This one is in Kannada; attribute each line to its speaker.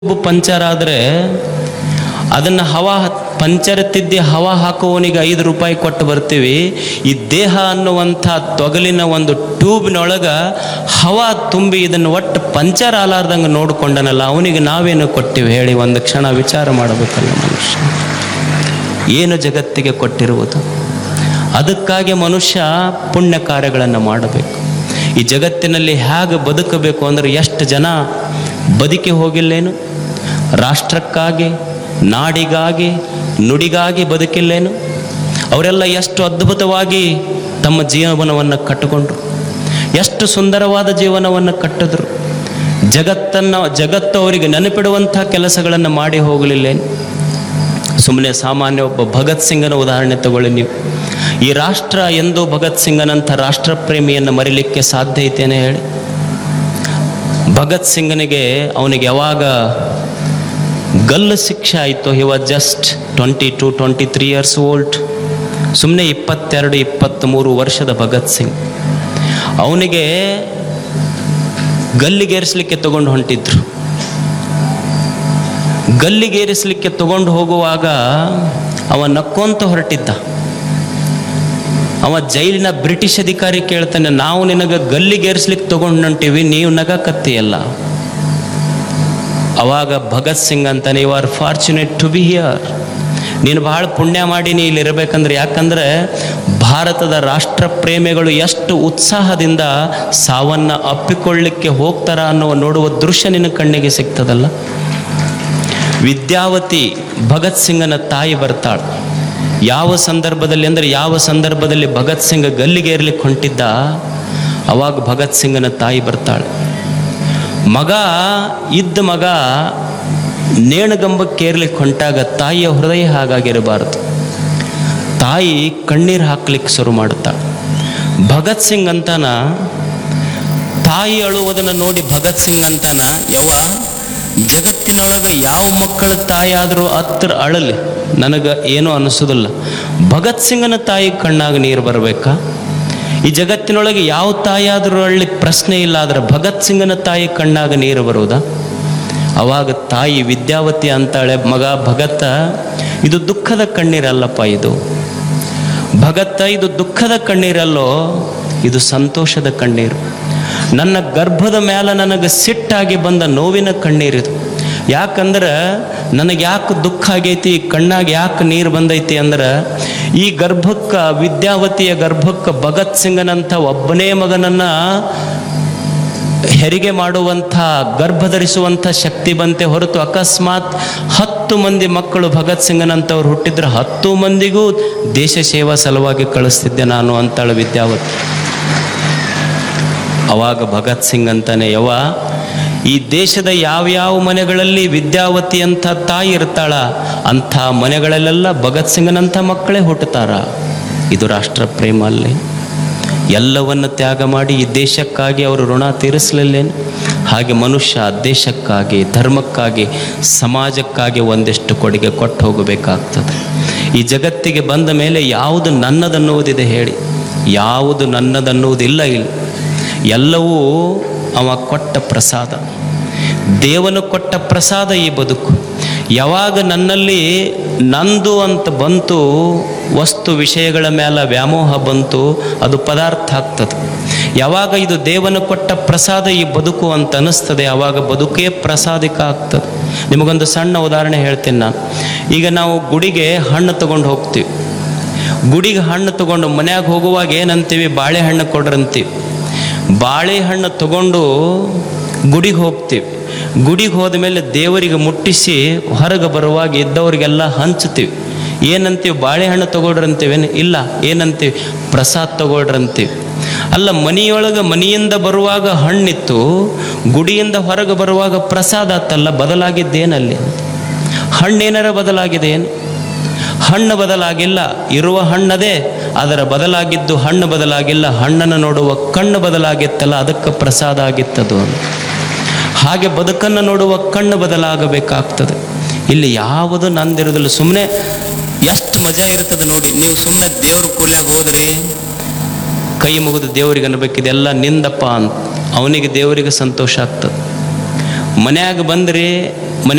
Speaker 1: ಟ್ಯೂಬ್ ಪಂಚರ್ ಆದರೆ ಅದನ್ನು ಹವಾ ಪಂಚರ್ ತಿದ್ದಿ ಹವಾ ಹಾಕುವವನಿಗೆ ಐದು ರೂಪಾಯಿ ಕೊಟ್ಟು ಬರ್ತೀವಿ ಈ ದೇಹ ಅನ್ನುವಂಥ ತೊಗಲಿನ ಒಂದು ಟ್ಯೂಬ್ನೊಳಗ ಹವಾ ತುಂಬಿ ಇದನ್ನು ಒಟ್ಟು ಪಂಚರ್ ಆಲಾರ್ದಂಗೆ ನೋಡಿಕೊಂಡನಲ್ಲ ಅವನಿಗೆ ನಾವೇನು ಕೊಟ್ಟಿವಿ ಹೇಳಿ ಒಂದು ಕ್ಷಣ ವಿಚಾರ ಮಾಡಬೇಕಲ್ಲ ಮನುಷ್ಯ ಏನು ಜಗತ್ತಿಗೆ ಕೊಟ್ಟಿರುವುದು ಅದಕ್ಕಾಗಿ ಮನುಷ್ಯ ಪುಣ್ಯ ಕಾರ್ಯಗಳನ್ನು ಮಾಡಬೇಕು ಈ ಜಗತ್ತಿನಲ್ಲಿ ಹೇಗೆ ಬದುಕಬೇಕು ಅಂದರೆ ಎಷ್ಟು ಜನ ಬದುಕಿ ಹೋಗಿಲ್ಲೇನು ರಾಷ್ಟ್ರಕ್ಕಾಗಿ ನಾಡಿಗಾಗಿ ನುಡಿಗಾಗಿ ಬದುಕಿಲ್ಲೇನು ಅವರೆಲ್ಲ ಎಷ್ಟು ಅದ್ಭುತವಾಗಿ ತಮ್ಮ ಜೀವನವನ್ನು ಕಟ್ಟಿಕೊಂಡ್ರು ಎಷ್ಟು ಸುಂದರವಾದ ಜೀವನವನ್ನು ಕಟ್ಟಿದ್ರು ಜಗತ್ತನ್ನು ಜಗತ್ತು ಅವರಿಗೆ ನೆನಪಿಡುವಂಥ ಕೆಲಸಗಳನ್ನು ಮಾಡಿ ಹೋಗಲಿಲ್ಲೇನು ಸುಮ್ಮನೆ ಸಾಮಾನ್ಯ ಒಬ್ಬ ಭಗತ್ ಸಿಂಗನ ಉದಾಹರಣೆ ತಗೊಳ್ಳಿ ನೀವು ಈ ರಾಷ್ಟ್ರ ಎಂದೂ ಭಗತ್ ಸಿಂಗನಂಥ ರಾಷ್ಟ್ರ ಪ್ರೇಮಿಯನ್ನು ಮರಿಲಿಕ್ಕೆ ಸಾಧ್ಯ ಐತೇನೆ ಹೇಳಿ ಭಗತ್ ಸಿಂಗನಿಗೆ ಅವನಿಗೆ ಯಾವಾಗ ಗಲ್ಲು ಶಿಕ್ಷೆ ಆಯಿತು he was just twenty two twenty three years old ಸುಮ್ಮನೆ ಇಪ್ಪತ್ತೆರಡು ಇಪ್ಪತ್ತ್ಮೂರು ವರ್ಷದ ಭಗತ್ ಸಿಂಗ್ ಅವನಿಗೆ ಗಲ್ಲಿಗೇರಿಸಲಿಕ್ಕೆ ತಗೊಂಡು ಹೊಂಟಿದ್ರು ಗಲ್ಲಿಗೇರಿಸಲಿಕ್ಕೆ ತಗೊಂಡು ಹೋಗುವಾಗ ಅವ ನಕ್ಕೊಂತ ಹೊರಟಿದ್ದ ಅವ ಜೈಲಿನ ಬ್ರಿಟಿಷ್ ಅಧಿಕಾರಿ ಕೇಳ್ತಾನೆ ನಾವು ನಿನಗೆ ಗಲ್ಲಿಗೇರಿಸ್ಲಿಕ್ಕೆ ತಗೊಂಡು ಹೊಂಟೀವಿ ನೀವು ನಗಕತ್ತೀಯಲ್ಲ ಅವಾಗ ಭಗತ್ ಸಿಂಗ್ ಅಂತಾನೆ you are fortunate to be here ನೀನು ಬಹಳ ಪುಣ್ಯ ಮಾಡಿ ನೀ ಇಲ್ಲಿ ಇರಬೇಕಂದ್ರೆ ಯಾಕಂದ್ರೆ ಭಾರತದ ರಾಷ್ಟ್ರ ಪ್ರೇಮಿಗಳು ಎಷ್ಟು ಉತ್ಸಾಹದಿಂದ ಸಾವನ್ನ ಅಪ್ಪಿಕೊಳ್ಳಿಕ್ಕೆ ಹೋಗ್ತಾರ ಅನ್ನುವ ನೋಡುವ ದೃಶ್ಯ ನಿನ್ನ ಕಣ್ಣಿಗೆ ಸಿಗ್ತದಲ್ಲ ವಿದ್ಯಾವತಿ ಭಗತ್ ಸಿಂಗನ ತಾಯಿ ಬರ್ತಾಳೆ ಯಾವ ಸಂದರ್ಭದಲ್ಲಿ ಅಂದರೆ ಯಾವ ಸಂದರ್ಭದಲ್ಲಿ ಭಗತ್ ಸಿಂಗ್ ಗಲ್ಲಿಗೇರ್ಲಿಕ್ಕೆ ಹೊಂಟಿದ್ದ ಅವಾಗ ಭಗತ್ ಸಿಂಗನ ತಾಯಿ ಬರ್ತಾಳೆ ಮಗ ಇದ್ದ ಮಗ ನೇಣಗಂಬಕ್ಕೇರ್ಲಿಕ್ಕೆ ಹೊಂಟಾಗ ತಾಯಿಯ ಹೃದಯ ಹಾಗಾಗಿರಬಾರದು ತಾಯಿ ಕಣ್ಣೀರು ಹಾಕ್ಲಿಕ್ಕೆ ಶುರು ಮಾಡುತ್ತಾಳೆ ಭಗತ್ ಸಿಂಗ್ ಅಂತಾನ ತಾಯಿ ಅಳುವುದನ್ನು ನೋಡಿ ಭಗತ್ ಸಿಂಗ್ ಅಂತಾನ ಯವ ಜಗತ್ತಿನೊಳಗೆ ಯಾವ ಮಕ್ಕಳ ತಾಯಿ ಆದರೂ ಹತ್ರ ಅಳಲಿ ನನಗೆ ಏನೂ ಅನಿಸೋದಿಲ್ಲ ಭಗತ್ ಸಿಂಗನ ತಾಯಿ ಕಣ್ಣಾಗ ನೀರು ಬರಬೇಕಾ ಈ ಜಗತ್ತಿನೊಳಗೆ ಯಾವ ತಾಯಿ ಆದರೂ ಅಳ್ಳಿ ಪ್ರಶ್ನೆ ಇಲ್ಲ ಆದರೆ ಭಗತ್ ಸಿಂಗನ ತಾಯಿ ಕಣ್ಣಾಗ ನೀರು ಬರುವುದಾ ಅವಾಗ ತಾಯಿ ವಿದ್ಯಾವತಿ ಅಂತಾಳೆ ಮಗ ಭಗತ ಇದು ದುಃಖದ ಕಣ್ಣೀರಲ್ಲಪ್ಪ ಇದು ಭಗತ್ತ ಇದು ದುಃಖದ ಕಣ್ಣೀರಲ್ಲೋ ಇದು ಸಂತೋಷದ ಕಣ್ಣೀರು ನನ್ನ ಗರ್ಭದ ಮೇಲೆ ನನಗೆ ಸಿಟ್ಟಾಗಿ ಬಂದ ನೋವಿನ ಕಣ್ಣೀರಿದು ಯಾಕಂದ್ರೆ ನನಗೆ ಯಾಕೆ ದುಃಖ ಆಗೈತಿ ಕಣ್ಣಾಗ ಯಾಕೆ ನೀರು ಬಂದೈತಿ ಅಂದ್ರೆ ಈ ಗರ್ಭಕ್ಕೆ ವಿದ್ಯಾವತಿಯ ಗರ್ಭಕ್ಕೆ ಭಗತ್ ಸಿಂಗನಂಥ ಒಬ್ಬನೇ ಮಗನನ್ನು ಹೆರಿಗೆ ಮಾಡುವಂಥ ಗರ್ಭ ಧರಿಸುವಂಥ ಶಕ್ತಿ ಬಂತೆ ಹೊರತು ಅಕಸ್ಮಾತ್ ಹತ್ತು ಮಂದಿ ಮಕ್ಕಳು ಭಗತ್ ಸಿಂಗನಂಥವ್ರು ಹುಟ್ಟಿದ್ರೆ ಹತ್ತು ಮಂದಿಗೂ ದೇಶ ಸೇವಾ ಸಲುವಾಗಿ ಕಳಿಸ್ತಿದ್ದೆ ನಾನು ಅಂತಾಳು ವಿದ್ಯಾವತಿ ಅವಾಗ ಭಗತ್ ಸಿಂಗ್ ಅಂತಾನೆ ಯವ ಈ ದೇಶದ ಯಾವ್ಯಾವ ಮನೆಗಳಲ್ಲಿ ವಿದ್ಯಾವತಿ ಅಂತ ತಾಯಿ ಇರ್ತಾಳ ಅಂಥ ಮನೆಗಳಲ್ಲೆಲ್ಲ ಭಗತ್ ಸಿಂಗನಂಥ ಮಕ್ಕಳೇ ಹುಟ್ಟುತ್ತಾರ ಇದು ರಾಷ್ಟ್ರ ಪ್ರೇಮ ಅಲ್ಲಿ ಎಲ್ಲವನ್ನು ತ್ಯಾಗ ಮಾಡಿ ಈ ದೇಶಕ್ಕಾಗಿ ಅವರು ಋಣ ತೀರಿಸಲಿಲ್ಲೇನು ಹಾಗೆ ಮನುಷ್ಯ ದೇಶಕ್ಕಾಗಿ ಧರ್ಮಕ್ಕಾಗಿ ಸಮಾಜಕ್ಕಾಗಿ ಒಂದಿಷ್ಟು ಕೊಡುಗೆ ಕೊಟ್ಟು ಹೋಗಬೇಕಾಗ್ತದೆ ಈ ಜಗತ್ತಿಗೆ ಬಂದ ಮೇಲೆ ಯಾವುದು ನನ್ನದನ್ನುವುದಿದೆ ಹೇಳಿ ಯಾವುದು ನನ್ನದನ್ನುವುದಿಲ್ಲ ಇಲ್ಲ ಎಲ್ಲವೂ ಅವ ಕೊಟ್ಟ ಪ್ರಸಾದ ದೇವನು ಕೊಟ್ಟ ಪ್ರಸಾದ ಈ ಬದುಕು ಯಾವಾಗ ನನ್ನಲ್ಲಿ ನಂದು ಅಂತ ಬಂತು ವಸ್ತು ವಿಷಯಗಳ ಮೇಲೆ ವ್ಯಾಮೋಹ ಬಂತು ಅದು ಪದಾರ್ಥ ಆಗ್ತದೆ ಯಾವಾಗ ಇದು ದೇವನು ಕೊಟ್ಟ ಪ್ರಸಾದ ಈ ಬದುಕು ಅಂತ ಅನಿಸ್ತದೆ ಆವಾಗ ಬದುಕೇ ಪ್ರಸಾದಿಕ ಆಗ್ತದೆ ನಿಮಗೊಂದು ಸಣ್ಣ ಉದಾಹರಣೆ ಹೇಳ್ತೀನಿ ನಾನು ಈಗ ನಾವು ಗುಡಿಗೆ ಹಣ್ಣು ತಗೊಂಡು ಹೋಗ್ತೀವಿ ಗುಡಿಗೆ ಹಣ್ಣು ತಗೊಂಡು ಮನ್ಯಾಗ ಹೋಗುವಾಗ ಏನಂತೀವಿ ಬಾಳೆಹಣ್ಣು ಕೊಡ್ರಂತೀವಿ ಬಾಳೆಹಣ್ಣು ತಗೊಂಡು ಗುಡಿಗೆ ಹೋಗ್ತೀವಿ ಗುಡಿಗೆ ಹೋದ ಮೇಲೆ ದೇವರಿಗೆ ಮುಟ್ಟಿಸಿ ಹೊರಗೆ ಬರುವಾಗ ಇದ್ದವರಿಗೆಲ್ಲ ಹಂಚ್ತೀವಿ ಏನಂತೀವಿ ಬಾಳೆಹಣ್ಣು ತಗೊಳ್ರಂತೀವೇನು ಇಲ್ಲ ಏನಂತೀವಿ ಪ್ರಸಾದ ತಗೊಳ್ರಂತೀವಿ ಅಲ್ಲ ಮನೆಯೊಳಗೆ ಮನೆಯಿಂದ ಬರುವಾಗ ಹಣ್ಣಿತ್ತು ಗುಡಿಯಿಂದ ಹೊರಗೆ ಬರುವಾಗ ಪ್ರಸಾದ ಆತಲ್ಲ ಬದಲಾಗಿದ್ದೇನಲ್ಲಿ ಹಣ್ಣೇನಾರ ಬದಲಾಗಿದೆ ಏನು ಹಣ್ಣು ಬದಲಾಗಿಲ್ಲ ಇರುವ ಹಣ್ಣದೇ ಅದರ ಬದಲಾಗಿದ್ದು ಹಣ್ಣು ಬದಲಾಗಿಲ್ಲ ಹಣ್ಣನ್ನು ನೋಡುವ ಕಣ್ಣು ಬದಲಾಗಿತ್ತಲ್ಲ ಅದಕ್ಕೆ ಪ್ರಸಾದ ಆಗಿತ್ತದು ಹಾಗೆ ಬದುಕನ್ನು ನೋಡುವ ಕಣ್ಣು ಬದಲಾಗಬೇಕಾಗ್ತದೆ ಇಲ್ಲಿ ಯಾವುದು ನಂದಿರೋದಿಲ್ಲ ಸುಮ್ಮನೆ ಎಷ್ಟು ಮಜಾ ಇರ್ತದೆ ನೋಡಿ ನೀವು ಸುಮ್ಮನೆ ದೇವ್ರ ಕೂಲ್ಯಾಗ ಹೋದ್ರಿ ಕೈ ಮುಗಿದು ದೇವರಿಗೆ ಅನ್ಬೇಕಿದೆಲ್ಲ ನಿಂದಪ್ಪ ಅಂತ ಅವನಿಗೆ ದೇವರಿಗೆ ಸಂತೋಷ ಆಗ್ತದೆ ಮನ್ಯಾಗ ಬಂದ್ರಿ